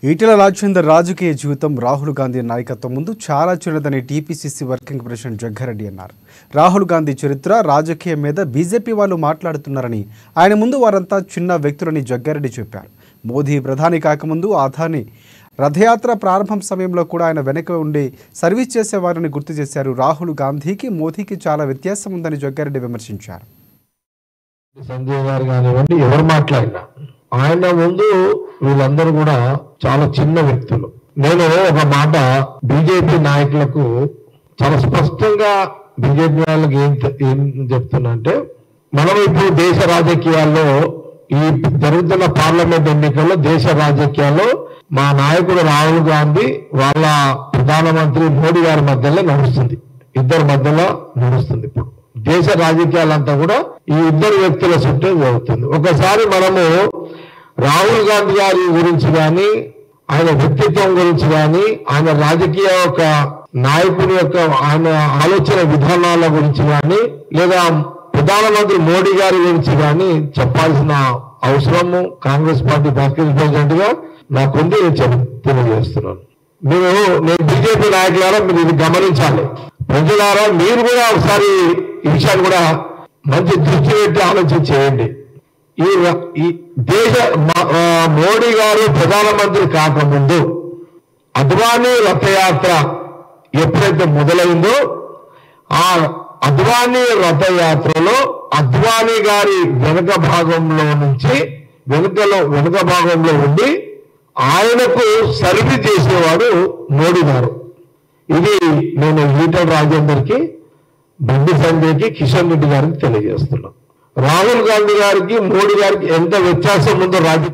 ఈటెల రాజేందర్ రాజకీయ జీవితం రాహుల్ గాంధీ నాయకత్వం ముందు చాలా చిన్నదని టీపీసీసీ వర్కింగ్ ప్రెసిడెంట్ జగ్గారెడ్డి అన్నారు రాహుల్ గాంధీ చరిత్ర రాజకీయం మీద బీజేపీ వాళ్ళు మాట్లాడుతున్నారని ఆయన ముందు వారంతా చిన్న వ్యక్తులని జగ్గారెడ్డి చెప్పారు మోదీ ప్రధాని కాకముందు ఆధాని రథయాత్ర ప్రారంభం సమయంలో కూడా ఆయన వెనక ఉండి సర్వీస్ చేసేవారని గుర్తు చేశారు రాహుల్ గాంధీకి మోదీకి చాలా వ్యత్యాసం ఉందని జగ్గారెడ్డి విమర్శించారు సంజయ్ గారు కానివ్వండి ఎవరు మాట్లాడినా ఆయన ముందు వీళ్ళందరూ కూడా చాలా చిన్న వ్యక్తులు నేను ఒక మాట బీజేపీ నాయకులకు చాలా స్పష్టంగా బీజేపీ వాళ్ళకి ఏం తె- ఏం చెప్తున్నా అంటే మనం ఇప్పుడు దేశ రాజకీయాల్లో ఈ జరుగుతున్న పార్లమెంట్ ఎన్నికల్లో దేశ రాజకీయాల్లో మా నాయకుడు రాహుల్ గాంధీ వాళ్ళ ప్రధానమంత్రి మోడీ గారి మధ్యలో నడుస్తుంది ఇద్దరి మధ్యలో నడుస్తుంది ఇప్పుడు దేశ రాజకీయాలంతా కూడా ఈ ఇద్దరు వ్యక్తుల చుట్టూ జరుగుతుంది ఒకసారి మనము రాహుల్ గాంధీ గారి గురించి కానీ ఆయన వ్యక్తిత్వం గురించి కానీ ఆయన రాజకీయ యొక్క నాయకుని యొక్క ఆయన ఆలోచన విధానాల గురించి కానీ లేదా ప్రధానమంత్రి మోడీ గారి గురించి కానీ చెప్పాల్సిన అవసరము కాంగ్రెస్ పార్టీ వర్కింగ్ ప్రెసిడెంట్ గా నాకుంది నేను చెప్ తెలియజేస్తున్నాను మీరు నేను బీజేపీ నాయకులారా మీరు ఇది గమనించాలి ప్రజలారా మీరు కూడా ఒకసారి ఈ విషయాన్ని కూడా మంచి దృష్టి పెట్టి ఆలోచన చేయండి ఈ ఈ దేశ మ- ఆ, మోడీ గారు ప్రధానమంత్రి కాకముందు అద్వానీ రథయాత్ర ఎప్పుడైతే మొదలైందో ఆ అద్వానీ రథయాత్రలో అద్వానీ గారి వెనుక భాగంలో నుంచి వెనుకలో వెనుక భాగంలో ఉండి ఆయనకు సర్వీస్ చేసేవాడు మోడీ గారు ఇది నేను ఈటల రాజేందర్కి బండి సంజయ్కి కిషన్ రెడ్డి గారికి తెలియజేస్తున్నాను రాహుల్ గాంధీ గారికి మోడీ గారికి ఎంత వ్యత్యాసం ఉందో రాజకీయ